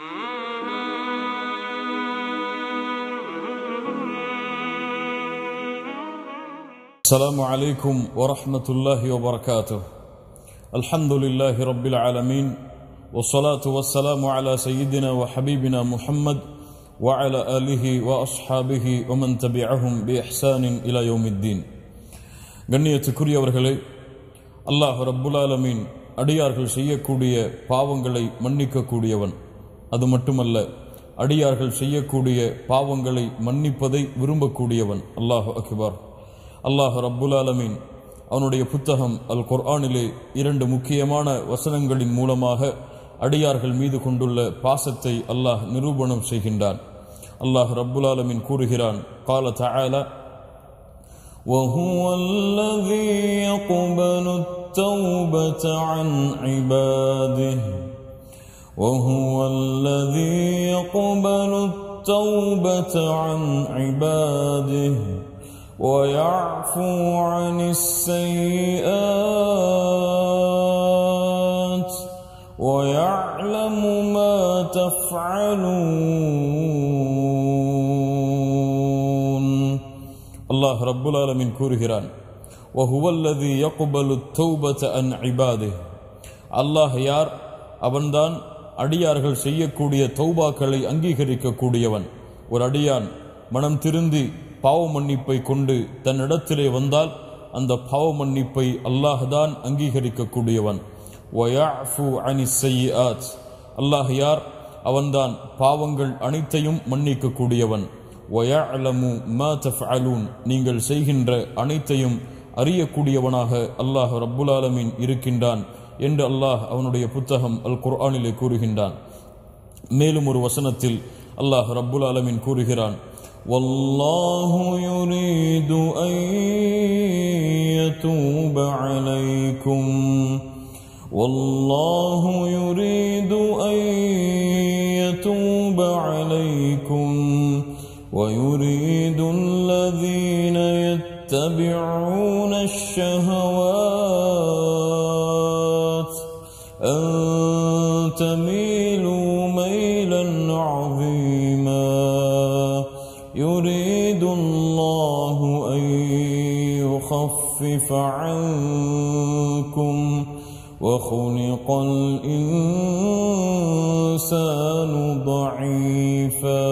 السلام عليكم ورحمة الله وبركاته الحمد لله رب العالمين والصلاة والسلام على سيدنا وحبيبنا محمد وعلى آله وأصحابه ومن تبعهم بإحسان إلى يوم الدين கண்ணியத்துக்குரியவர்களே அல்லாஹ் ரப்புல் ஆலமீன் அடியார்கள் செய்யக்கூடிய பாவங்களை மன்னிக்கக்கூடியவன் அது மட்டுமல்ல அடியார்கள் செய்யக்கூடிய பாவங்களை மன்னிப்பதை விரும்பக்கூடியவன் அல்லாஹ் அக்பார் அல்லாஹ் ரப்புல் ஆலமீன் அவனுடைய புத்தகம் அல் குர்ஆனிலே இரண்டு முக்கியமான வசனங்களின் மூலமாக அடியார்கள் மீது கொண்டுள்ள பாசத்தை அல்லாஹ் நிரூபணம் செய்கின்றான் அல்லாஹ் ரப்புல் ஆலமீன் கூறுகிறான் கால தஆலா وهو الذي يقبل التوبة عن عباده وهو الذي يقبل التوبة عن عباده ويعفو عن السيئات ويعلم ما تفعلون அல்லாஹ் ரப்புல் ஆலமீன் கூறுகிறான் வஹுவல்லதி யக்பலு தௌபத அன் இபாதே அல்லாஹ் யார் அவன்தான் அடியார்கள் செய்யக்கூடிய தௌபாக்களை அங்கீகரிக்கக்கூடியவன் ஒரு அடியான் மனம் திருந்தி பாவ மன்னிப்பை கொண்டு தன்னிடத்திலே வந்தால் அந்த பாவ மன்னிப்பை அல்லாஹ்தான் அங்கீகரிக்கக்கூடியவன் வயஃபு அனி செய்யாத் அல்லாஹ் யார் அவன்தான் பாவங்கள் அனைத்தையும் மன்னிக்கக்கூடியவன் வயஅலமு மா தஃஅலூன் நீங்கள் செய்கின்ற அனைத்தையும் அறியக்கூடியவனாக அல்லாஹ் ரப்புல் ஆலமீன் இருக்கின்றான் என்று அல்லாஹ் அவனுடைய புத்தகம் அல் குர்ஆனிலே கூறுகின்றான் மேலும் ஒரு வசனத்தில் அல்லாஹ் ரப்புல் ஆலமீன் கூறுகிறான் والله يريد أن يتوب عليكم والله يريد أن يتوب عليكم ويريد الذين يتبعون الشهوات أن تميلوا ميلا عظيما يريد الله أن يخفف عنكم وخلق الإنسان ضعيفا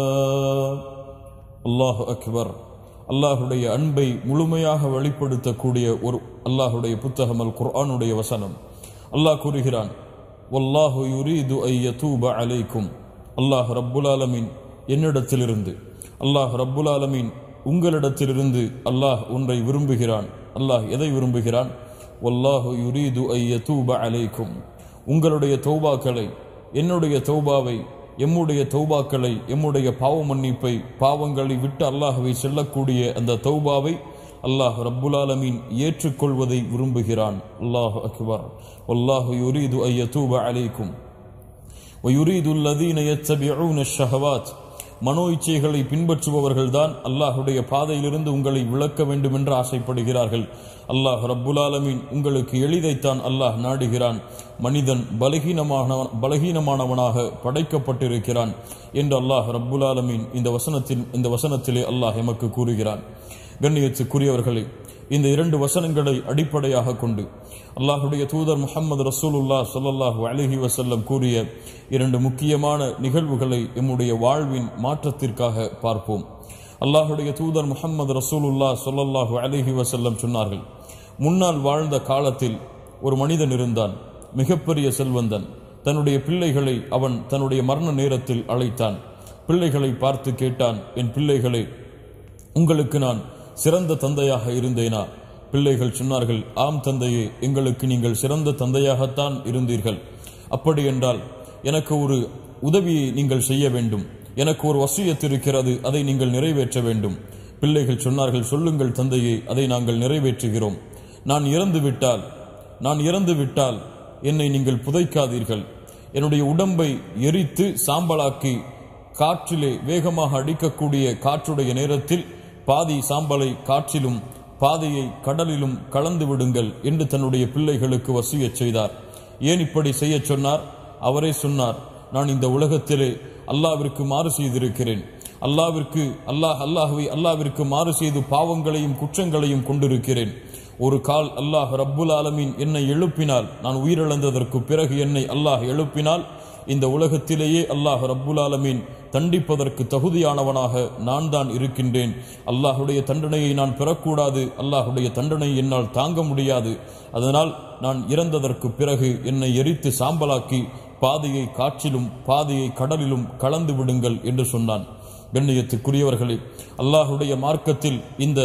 அல்லாஹ் அக்பர் அல்லாஹுடைய அன்பை முழுமையாக வெளிப்படுத்தக்கூடிய ஒரு அல்லாஹுடைய புத்தகம் அல் குர்ஆனுடைய வசனம் அல்லாஹ் கூறுகிறான் வல்லாஹு யுரீது ஐ யதூப அலைக்கும் அல்லாஹ் ரப்புல் ஆலமீன் என்னிடத்திலிருந்து அல்லாஹ் ரப்புல் ஆலமீன் உங்களிடத்திலிருந்து அல்லாஹ் ஒன்றை விரும்புகிறான் அல்லாஹ் எதை விரும்புகிறான் வல்லாஹு யுரீது ஐ யதூப அலைக்கும் உங்களுடைய தௌபாக்களை என்னுடைய தௌபாவை எம்முடைய தௌபாக்களை எம்முடைய பாவ மன்னிப்பை பாவங்களை விட்டு அல்லாஹுவை செல்லக்கூடிய அந்த தௌபாவை அல்லாஹ் ரப்புல் ஆலமீன் ஏற்றுக்கொள்வதை விரும்புகிறான் அல்லாஹ் அக்பர் வல்லாஹு யுரீது ஐ யதூப அலைக்கும் ويريد الذين يتبعون الشهوات மனோ இச்சைகளை பின்பற்றுபவர்கள்தான் அல்லாஹுடைய பாதையிலிருந்து உங்களை விளக்க வேண்டும் என்று ஆசைப்படுகிறார்கள் அல்லாஹ் ரப்புல் ஆலமீன் உங்களுக்கு எளிதைத்தான் அல்லாஹ் நாடுகிறான் மனிதன் பலகீனமான பலகீனமானவனாக படைக்கப்பட்டிருக்கிறான் என்று அல்லாஹ் ரப்புல் ஆலமீன் இந்த வசனத்தில் இந்த வசனத்திலே அல்லாஹ் எமக்கு கூறுகிறான் கண்ணியத்துக்குரியவர்களே இந்த இரண்டு வசனங்களை அடிப்படையாக கொண்டு அல்லாஹுடைய தூதர் முகமது ரசூலுல்லா சொல்லல்லாஹு அலஹி வசல்லம் கூறிய இரண்டு முக்கியமான நிகழ்வுகளை எம்முடைய வாழ்வின் மாற்றத்திற்காக பார்ப்போம் அல்லாஹுடைய தூதர் முகமது ரசூலுல்லா சொல்லல்லாஹு அலஹி வசல்லம் சொன்னார்கள் முன்னால் வாழ்ந்த காலத்தில் ஒரு மனிதன் இருந்தான் மிகப்பெரிய செல்வந்தன் தன்னுடைய பிள்ளைகளை அவன் தன்னுடைய மரண நேரத்தில் அழைத்தான் பிள்ளைகளை பார்த்து கேட்டான் என் பிள்ளைகளை உங்களுக்கு நான் சிறந்த தந்தையாக இருந்தேனா பிள்ளைகள் சொன்னார்கள் ஆம் தந்தையே எங்களுக்கு நீங்கள் சிறந்த தந்தையாகத்தான் இருந்தீர்கள் அப்படி என்றால் எனக்கு ஒரு உதவியை நீங்கள் செய்ய வேண்டும் எனக்கு ஒரு வசியத் இருக்கிறது அதை நீங்கள் நிறைவேற்ற வேண்டும் பிள்ளைகள் சொன்னார்கள் சொல்லுங்கள் தந்தையே அதை நாங்கள் நிறைவேற்றுகிறோம் நான் இறந்து விட்டால் நான் இறந்து விட்டால் என்னை நீங்கள் புதைக்காதீர்கள் என்னுடைய உடம்பை எரித்து சாம்பலாக்கி காற்றிலே வேகமாக அடிக்கக்கூடிய காற்றுடைய நேரத்தில் பாதி சாம்பலை காற்றிலும் பாதையை கடலிலும் கலந்து விடுங்கள் என்று தன்னுடைய பிள்ளைகளுக்கு வசியச் செய்தார் ஏன் இப்படி செய்யச் சொன்னார் அவரே சொன்னார் நான் இந்த உலகத்திலே அல்லாவிற்கு மாறு செய்திருக்கிறேன் அல்லாவிற்கு அல்லாஹ் அல்லாஹுவை அல்லாவிற்கு மாறு செய்து பாவங்களையும் குற்றங்களையும் கொண்டிருக்கிறேன் ஒரு கால் அல்லாஹ் ரப்புல் ஆலமீன் என்னை எழுப்பினால் நான் உயிரிழந்ததற்கு பிறகு என்னை அல்லாஹ் எழுப்பினால் இந்த உலகத்திலேயே அல்லாஹ் ரப்புல் ஆலமீன் தண்டிப்பதற்கு தகுதியானவனாக நான் தான் இருக்கின்றேன் அல்லாஹுடைய தண்டனையை நான் பெறக்கூடாது அல்லாஹுடைய தண்டனை என்னால் தாங்க முடியாது அதனால் நான் இறந்ததற்கு பிறகு என்னை எரித்து சாம்பலாக்கி பாதையை காற்றிலும் பாதையை கடலிலும் கலந்து விடுங்கள் என்று சொன்னான் கண்ணியத்துக்குரியவர்களே அல்லாஹுடைய மார்க்கத்தில் இந்த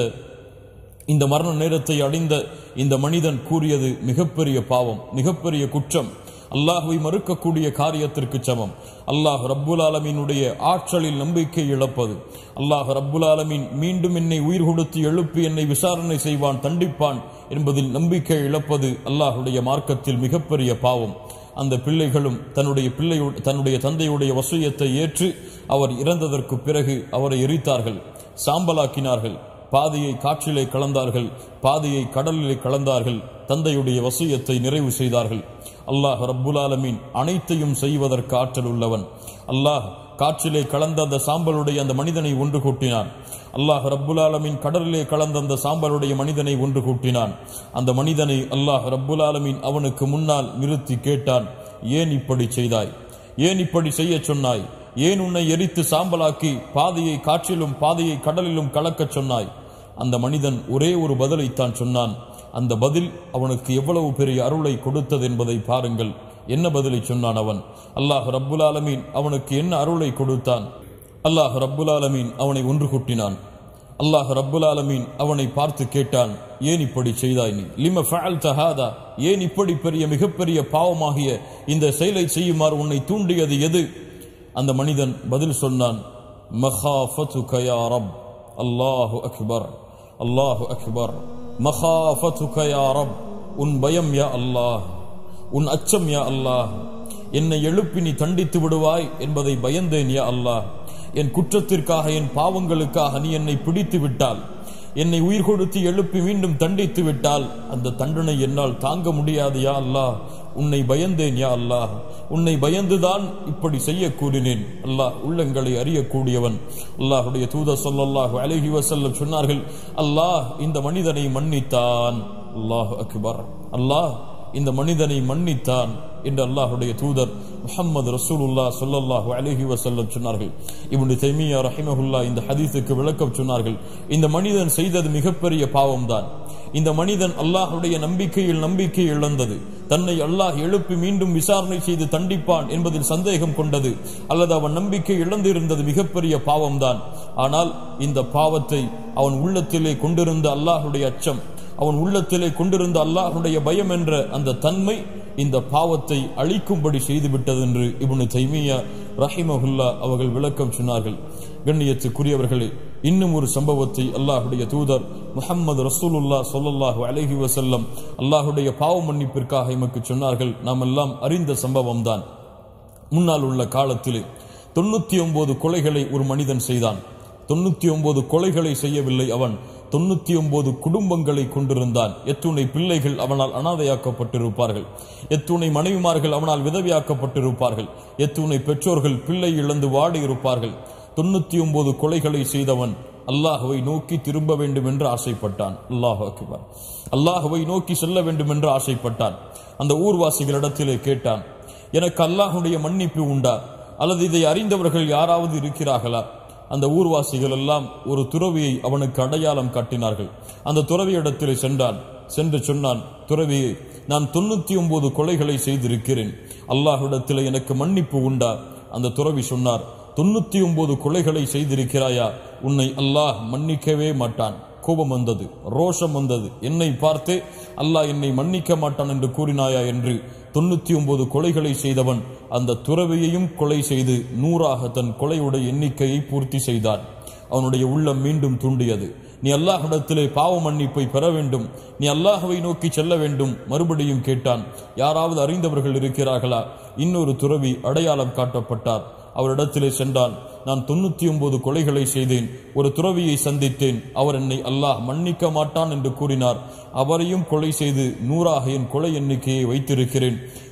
இந்த மரண நேரத்தை அடைந்த இந்த மனிதன் கூறியது மிகப்பெரிய பாவம் மிகப்பெரிய குற்றம் அல்லாஹுவை மறுக்கக்கூடிய காரியத்திற்கு சமம் அல்லாஹ் ரப்புல் ஆலமீனுடைய ஆற்றலில் நம்பிக்கை இழப்பது அல்லாஹ் ரப்புல் ஆலமீன் மீண்டும் என்னை உயிர் கொடுத்து எழுப்பி என்னை விசாரணை செய்வான் தண்டிப்பான் என்பதில் நம்பிக்கை இழப்பது அல்லாஹுடைய மார்க்கத்தில் மிகப்பெரிய பாவம் அந்த பிள்ளைகளும் தன்னுடைய பிள்ளை தன்னுடைய தந்தையுடைய வசியத்தை ஏற்று அவர் இறந்ததற்கு பிறகு அவரை எரித்தார்கள் சாம்பலாக்கினார்கள் பாதியை காற்றிலே கலந்தார்கள் பாதியை கடலிலே கலந்தார்கள் தந்தையுடைய வசியத்தை நிறைவு செய்தார்கள் அல்லாஹ் ரப்புல் ஆலமீன் அனைத்தையும் செய்வதற்கு ஆற்றல் உள்ளவன் அல்லாஹ் காற்றிலே கலந்த அந்த சாம்பலுடைய அந்த மனிதனை ஒன்று கூட்டினான் அல்லாஹ் ரப்புல் ஆலமீன் கடலிலே கலந்த அந்த சாம்பலுடைய மனிதனை ஒன்று கூட்டினான் அந்த மனிதனை அல்லாஹ் ரப்புல் ஆலமீன் அவனுக்கு முன்னால் நிறுத்தி கேட்டான் ஏன் இப்படி செய்தாய் ஏன் இப்படி செய்ய சொன்னாய் ஏன் உன்னை எரித்து சாம்பலாக்கி பாதையை காற்றிலும் பாதையை கடலிலும் கலக்கச் சொன்னாய் அந்த மனிதன் ஒரே ஒரு பதிலைத்தான் சொன்னான் அந்த பதில் அவனுக்கு எவ்வளவு பெரிய அருளை கொடுத்தது என்பதை பாருங்கள் என்ன பதிலை சொன்னான் அவன் அல்லாஹ் ரப்புல் ஆலமீன் அவனுக்கு என்ன அருளை கொடுத்தான் அல்லாஹ் ரப்புல் ஆலமீன் அவனை ஒன்று கூட்டினான் அல்லாஹ் ரப்புல் ஆலமீன் அவனை பார்த்து கேட்டான் ஏன் இப்படி செய்தாய் நீ லிம ஃபஅல் தஹாதா ஏன் இப்படி பெரிய மிகப்பெரிய பாவமாகிய இந்த செயலை செய்யுமாறு உன்னை தூண்டியது எது அந்த மனிதன் பதில் சொன்னான் மகாஃபத்துக யா ரப் அல்லாஹு அக்பர் அல்லாஹு அக்பர் மகாஃபத்துக யா ரப் உன் பயம் யா அல்லாஹ் உன் அச்சம் யா அல்லாஹ் என்னை எழுப்பி நீ தண்டித்து விடுவாய் என்பதை பயந்தேன் யா அல்லாஹ் என் குற்றத்திற்காக என் பாவங்களுக்காக நீ என்னை பிடித்து விட்டால் என்னை உயிர் கொடுத்து எழுப்பி மீண்டும் தண்டித்து விட்டால் அந்த தண்டனை என்னால் தாங்க முடியாது யா அல்லாஹ் உன்னை பயந்தேன் யா அல்லாஹ் உன்னை பயந்துதான் இப்படி செய்ய கூறினேன் அல்லாஹ் உள்ளங்களை அறியக்கூடியவன் அல்லாஹுடைய தூதர் சொல்லல்லாஹு அலைஹி வஸல்லம் சொன்னார்கள் அல்லாஹ் இந்த மனிதனை மன்னித்தான் அல்லாஹ் அக்பர் அல்லாஹ் இந்த மனிதனை மன்னித்தான் என்று அல்லாஹுடைய தூதர் முஹம்மது ரசூலுல்லா சொல்லல்லாஹு அலைஹி வஸல்லம் சொன்னார்கள் இப்னு தைமியா ரஹிமஹுல்லா இந்த ஹதீஸுக்கு விளக்கம் சொன்னார்கள் இந்த மனிதன் செய்தது மிகப்பெரிய பாவம்தான் இந்த மனிதன் அல்லாஹுடைய நம்பிக்கையில் நம்பிக்கை இழந்தது தன்னை அல்லாஹ் எழுப்பி மீண்டும் விசாரணை செய்து தண்டிப்பான் என்பதில் சந்தேகம் கொண்டது அல்லது அவன் நம்பிக்கை இழந்திருந்தது மிகப்பெரிய பாவம்தான் ஆனால் இந்த பாவத்தை அவன் உள்ளத்திலே கொண்டிருந்த அல்லாஹுடைய அச்சம் அவன் உள்ளத்திலே கொண்டிருந்த அல்லாஹுடைய பயம் என்ற அந்த தன்மை இந்த பாவத்தை அழிக்கும்படி செய்துவிட்டது என்று இப்னு தைமியா ரஹிமஹுல்லா அவர்கள் விளக்கம் சொன்னார்கள் கண்ணியத்துக்குரியவர்களே இன்னும் ஒரு சம்பவத்தை அல்லாஹுடைய தூதர் முஹம்மது ரசூலுல்லா சொல்லல்லாஹு அலைஹி வசல்லம் அல்லாஹுடைய பாவ மன்னிப்பிற்காக எமக்கு சொன்னார்கள் நாம் எல்லாம் அறிந்த சம்பவம் தான் முன்னால் உள்ள காலத்திலே தொண்ணூத்தி ஒன்பது கொலைகளை ஒரு மனிதன் செய்தான் தொண்ணூத்தி ஒன்பது கொலைகளை செய்யவில்லை அவன் தொண்ணூத்தி ஒன்பது குடும்பங்களை கொண்டிருந்தான் எத்துணை பிள்ளைகள் அவனால் அனாதையாக்கப்பட்டிருப்பார்கள் எத்துணை மனைவிமார்கள் அவனால் விதவியாக்கப்பட்டிருப்பார்கள் எத்துணை பெற்றோர்கள் பிள்ளை இழந்து வாடி இருப்பார்கள் தொண்ணூத்தி ஒன்பது கொலைகளை செய்தவன் அல்லாஹுவை நோக்கி திரும்ப வேண்டும் என்று ஆசைப்பட்டான் அல்லாஹ் அக்பர் அல்லாஹுவை நோக்கி செல்ல வேண்டும் என்று ஆசைப்பட்டான் அந்த ஊர்வாசிகளிடத்திலே கேட்டான் எனக்கு அல்லாஹுடைய மன்னிப்பு உண்டா அல்லது இதை அறிந்தவர்கள் யாராவது இருக்கிறார்களா அந்த ஊர்வாசிகள் எல்லாம் ஒரு துறவியை அவனுக்கு அடையாளம் காட்டினார்கள் அந்த துறவியிடத்திலே சென்றான் சென்று சொன்னான் துறவியை நான் தொண்ணூத்தி ஒன்பது கொலைகளை செய்திருக்கிறேன் அல்லாஹ்விடத்தில் எனக்கு மன்னிப்பு உண்டா அந்த துறவி சொன்னார் தொண்ணூத்தி ஒன்பது கொலைகளை செய்திருக்கிறாயா உன்னை அல்லாஹ் மன்னிக்கவே மாட்டான் கோபம் வந்தது ரோஷம் வந்தது என்னை பார்த்து அல்லாஹ் என்னை மன்னிக்க மாட்டான் என்று கூறினாயா என்று தொண்ணூத்தி ஒன்பது கொலைகளை செய்தவன் அந்த துறவியையும் கொலை செய்து நூறாக தன் கொலையுடைய எண்ணிக்கையை பூர்த்தி செய்தான் அவனுடைய உள்ளம் மீண்டும் தூண்டியது நீ அல்லாஹிடத்திலே பாவ மன்னிப்பை பெற வேண்டும் நீ அல்லாஹுவை நோக்கி செல்ல வேண்டும் மறுபடியும் கேட்டான் யாராவது அறிந்தவர்கள் இருக்கிறார்களா இன்னொரு துறவி அடையாளம் காட்டப்பட்டார் அவரிடத்திலே சென்றான் நான் தொண்ணூத்தி ஒன்பது கொலைகளை செய்தேன் ஒரு துறவியை சந்தித்தேன் அவர் என்னை அல்லாஹ் மன்னிக்க மாட்டான் என்று கூறினார் அவரையும் கொலை செய்து நூறாக என் கொலை எண்ணிக்கையை வைத்திருக்கிறேன்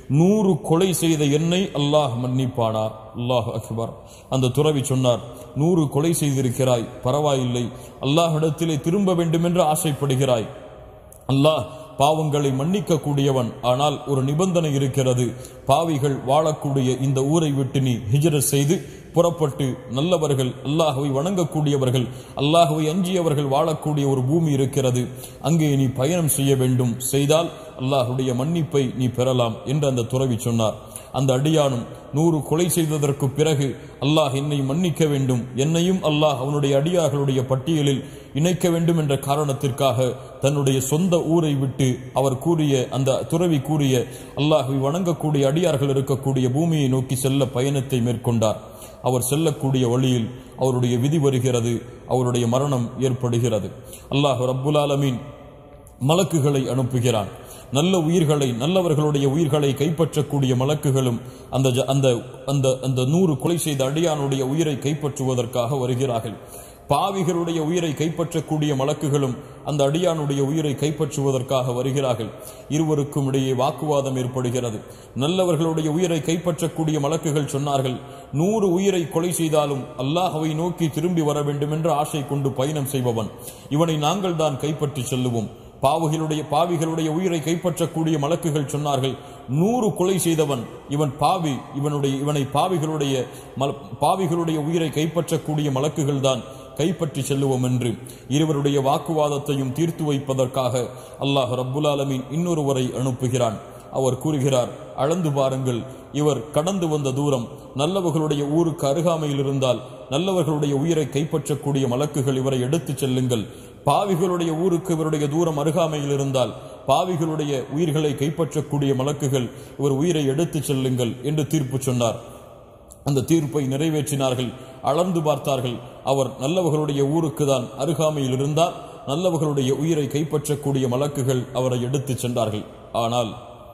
நூறு கொலை செய்த என்னை அல்லாஹ் மன்னிப்பானா அல்லாஹ் அக்பர் அந்த துறவி சொன்னார் நூறு கொலை செய்திருக்கிறாய் பரவாயில்லை அல்லாஹ்விடத்திலே திரும்ப வேண்டும் என்று ஆசைப்படுகிறாய் அல்லாஹ் பாவங்களை மன்னிக்க கூடியவன் ஆனால் ஒரு நிபந்தனை இருக்கிறது பாவிகள் வாழக்கூடிய இந்த ஊரை விட்டு நீ ஹிஜரத் செய்து புறப்பட்டு நல்லவர்கள் அல்லாஹுவை வணங்கக்கூடியவர்கள் அல்லாஹுவை அஞ்சியவர்கள் வாழக்கூடிய ஒரு பூமி இருக்கிறது அங்கே நீ பயணம் செய்ய வேண்டும் செய்தால் அல்லாஹுடைய மன்னிப்பை நீ பெறலாம் என்று அந்த துறவி சொன்னார் அந்த அடியானும் நூறு கொலை செய்ததற்கு பிறகு அல்லாஹ் என்னை மன்னிக்க வேண்டும் என்னையும் அல்லாஹ் அவனுடைய அடியார்களுடைய பட்டியலில் இணைக்க வேண்டும் என்ற காரணத்திற்காக தன்னுடைய சொந்த ஊரை விட்டு அவர் கூறிய அந்த துறவி கூறிய அல்லாஹை வணங்கக்கூடிய அடியார்கள் இருக்கக்கூடிய பூமியை நோக்கி செல்ல பயணத்தை மேற்கொண்டார் அவர் செல்லக்கூடிய வழியில் அவருடைய விதி வருகிறது அவருடைய மரணம் ஏற்படுகிறது அல்லாஹ் ரப்புல் ஆலமீன் மலக்குகளை அனுப்புகிறான் நல்ல உயிர்களை நல்லவர்களுடைய உயிர்களை கைப்பற்றக்கூடிய மலக்குகளும் அந்த ஜ- அந்த அந்த அந்த நூறு கொலை செய்த அடியானுடைய உயிரை கைப்பற்றுவதற்காக வருகிறார்கள் பாவிகளுடைய உயிரை கைப்பற்றக்கூடிய மலக்குகளும் அந்த அடியானுடைய உயிரை கைப்பற்றுவதற்காக வருகிறார்கள் இருவருக்கும் இடையே வாக்குவாதம் ஏற்படுகிறது நல்லவர்களுடைய உயிரை கைப்பற்றக்கூடிய மலக்குகள் சொன்னார்கள் நூறு உயிரை கொலை செய்தாலும் அல்லாஹ்வை நோக்கி திரும்பி வர வேண்டும் என்ற ஆசை கொண்டு பயணம் செய்பவன் இவனை நாங்கள் தான் கைப்பற்றி செல்லுவோம் பாவிகளுடைய பாவிகளுடைய உயிரை கைப்பற்றக்கூடிய மலக்குகள் சொன்னார்கள் நூறு கொலை செய்தவன் இவன் பாவி இவனுடைய இவனை பாவிகளுடைய மல- பாவிகளுடைய உயிரை கைப்பற்றக்கூடிய மலக்குகள் தான் கைப்பற்றி செல்லுவோம் என்று இருவருடைய வாக்குவாதத்தையும் தீர்த்து வைப்பதற்காக அல்லாஹ் ரப்புல் ஆலமீன் இன்னொருவரை அனுப்புகிறான் அவர் கூறுகிறார் அளந்து பாருங்கள் இவர் கடந்து வந்த தூரம் நல்லவர்களுடைய ஊருக்கு அருகாமையில் இருந்தால் நல்லவர்களுடைய உயிரை கைப்பற்றக்கூடிய மலக்குகள் இவரை எடுத்துச் செல்லுங்கள் பாவிகளுடைய ஊருக்கு இவருடைய தூரம் அருகாமையில் இருந்தால் பாவிகளுடைய உயிர்களை கைப்பற்றக்கூடிய மலக்குகள் இவர் உயிரை எடுத்துச் செல்லுங்கள் என்று தீர்ப்பு சொன்னார் அந்த தீர்ப்பை நிறைவேற்றினார்கள் அளந்து பார்த்தார்கள் அவர் நல்லவர்களுடைய ஊருக்கு தான் அருகாமையில் இருந்தால் நல்லவர்களுடைய உயிரை கைப்பற்றக்கூடிய மலக்குகள் அவரை எடுத்துச் சென்றார்கள் ஆனால்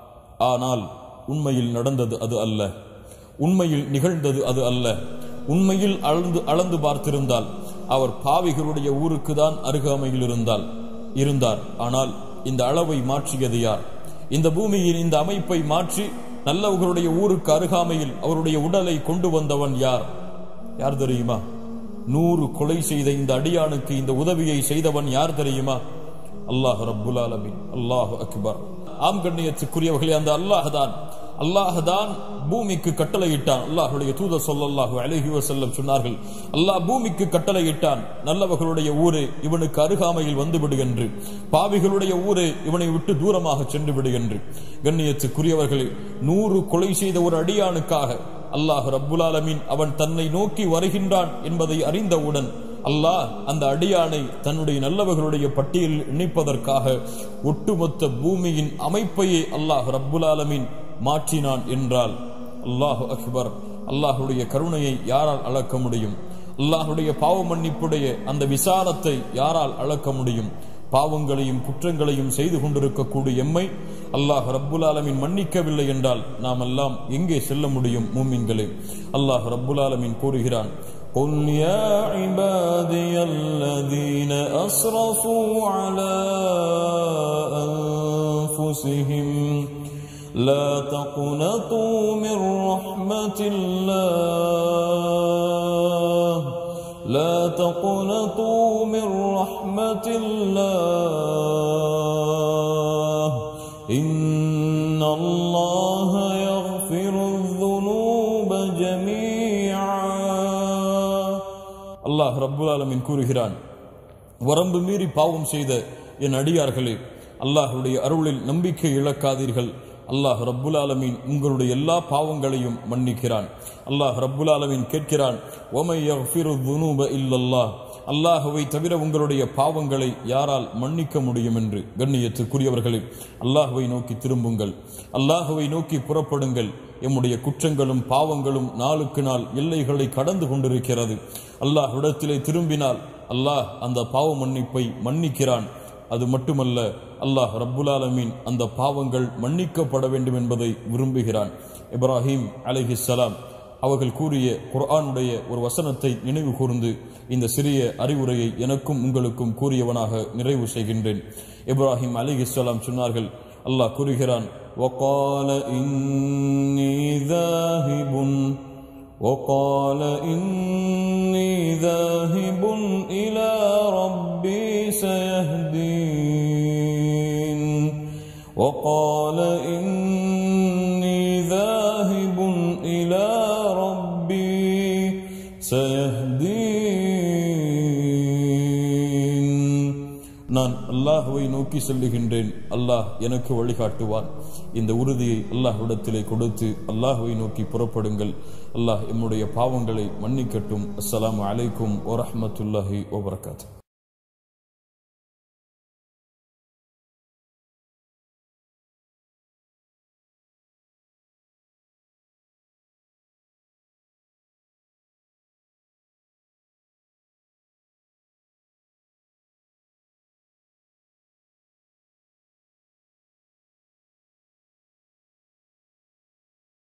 ஆனால் உண்மையில் நடந்தது அது அல்ல உண்மையில் நிகழ்ந்தது அது அல்ல உண்மையில் அளந்து அளந்து பார்த்திருந்தால் அவர் பாவிகளுடைய ஊருக்கு தான் அருகாமையில் இருந்தால் இருந்தார் ஆனால் இந்த அளவை மாற்றியது யார் இந்த பூமியின் இந்த அமைப்பை மாற்றி நல்லவர்களுடைய ஊருக்கு அருகாமையில் அவருடைய உடலை கொண்டு வந்தவன் யார் யார் தெரியுமா நூறு கொலை செய்த இந்த அடியானுக்கு இந்த உதவியை செய்தவன் யார் தெரியுமா அல்லாஹ் ரப்புல் ஆலமீன் அல்லாஹ் அக்பர் ஆம் கண்ணியத்துக்குரியவர்களே அந்த அல்லாஹ் தான் அல்லாஹ் தான் பூமிக்கு கட்டளையிட்டான் அல்லாஹ்வுடைய தூதர் ஸல்லல்லாஹு அலைஹி வஸல்லம் சொன்னார்கள் அல்லாஹ் பூமிக்கு கட்டளையிட்டான் நல்லவர்களுடைய ஊரே இவனுக்கு அருகாமையில் வந்து விடுகின்று பாவிகளுடைய ஊரே இவனை விட்டு தூரமாக சென்று விடுகின்று கண்ணியத்துக்குரியவர்களே நூறு கொலை செய்த ஒரு அடியானுக்காக அல்லாஹ் ரப்புல் ஆலமீன் அவன் தன்னை நோக்கி வருகின்றான் என்பதை அறிந்தவுடன் அல்லாஹ் அந்த அடியானை தன்னுடைய நல்லவர்களுடைய பட்டியலில் இணைப்பதற்காக ஒட்டுமொத்த பூமியின் அமைப்பையே அல்லாஹ் ரப்புல் ஆலமீன் மாற்றினான் என்றால் அல்லாஹு அக்பர் அல்லாஹுடைய கருணையை யாரால் அளக்க முடியும் அல்லாஹுடைய பாவ மன்னிப்புடைய அந்த விசாரத்தை யாரால் அளக்க முடியும் பாவங்களையும் குற்றங்களையும் செய்து கொண்டிருக்கக்கூடிய எம்மை அல்லாஹ் ரப்புல் ஆலமீன் மன்னிக்கவில்லை என்றால் நாம் எல்லாம் எங்கே செல்ல முடியும் மூமின்களே அல்லாஹ் ரப்புல் ஆலமீன் கூறுகிறான் قل يا عبادي الذين أسرفوا على أنفسهم لا تقنطوا من رحمة الله لا تقنطوا من رحمة الله إن الله يغفر الذنوب جميعا அல்லாஹ் ரப்புல் ஆலமீன் கூறுகிறான் வரம்பு மீறி பாவம் செய்த என் அடியார்களே அல்லாஹ்வுடைய அருளில் நம்பிக்கை இழக்காதீர்கள் அல்லாஹ் ரப்புல் ஆலமீன் உங்களுடைய எல்லா பாவங்களையும் மன்னிக்கிறான் அல்லாஹ் ரப்புல் ஆலமீன் கேட்கிறான் ஒமை யஃபிரு துனூப இல்லல்லாஹ் அல்லாஹுவை தவிர உங்களுடைய பாவங்களை யாரால் மன்னிக்க முடியும் என்று கண்ணியத்திற்குரியவர்களே அல்லாஹுவை நோக்கி திரும்புங்கள் அல்லாஹுவை நோக்கி புறப்படுங்கள் எம்முடைய குற்றங்களும் பாவங்களும் நாளுக்கு நாள் எல்லைகளை கடந்து கொண்டிருக்கிறது அல்லாஹ் இடத்திலே திரும்பினால் அல்லாஹ் அந்த பாவ மன்னிப்பை மன்னிக்கிறான் அது மட்டுமல்ல அல்லாஹ் ரப்புல் ஆலமீன் அந்த பாவங்கள் மன்னிக்கப்பட வேண்டும் என்பதை விரும்புகிறான் இப்ராஹிம் அலைஹிஸ்ஸலாம் அவர்கள் கூறிய குர்ஆனுடைய ஒரு வசனத்தை நினைவு கூர்ந்து இந்த சிறிய அறிவுரையை எனக்கும் உங்களுக்கும் கூறியவனாக நிறைவு செய்கின்றேன் இப்ராஹிம் அலிஹிஸ்லாம் சொன்னார்கள் அல்லாஹ் கூறுகிறான் وقال إني ذاهب وقال إني ذاهب إلى ربي سيهدين وقال إني ذاهب إلى ربي سيهدين நான் அல்லாஹுவை நோக்கி செல்லுகின்றேன் அல்லாஹ் எனக்கு வழிகாட்டுவான் இந்த உறுதியை அல்லாஹ்விடத்திலே கொடுத்து அல்லாஹுவை நோக்கி புறப்படுங்கள் அல்லாஹ் எம்முடைய பாவங்களை மன்னிக்கட்டும் அஸ்ஸலாமு அலைக்கும் வரஹ்மத்துல்லாஹி வபரகாத்து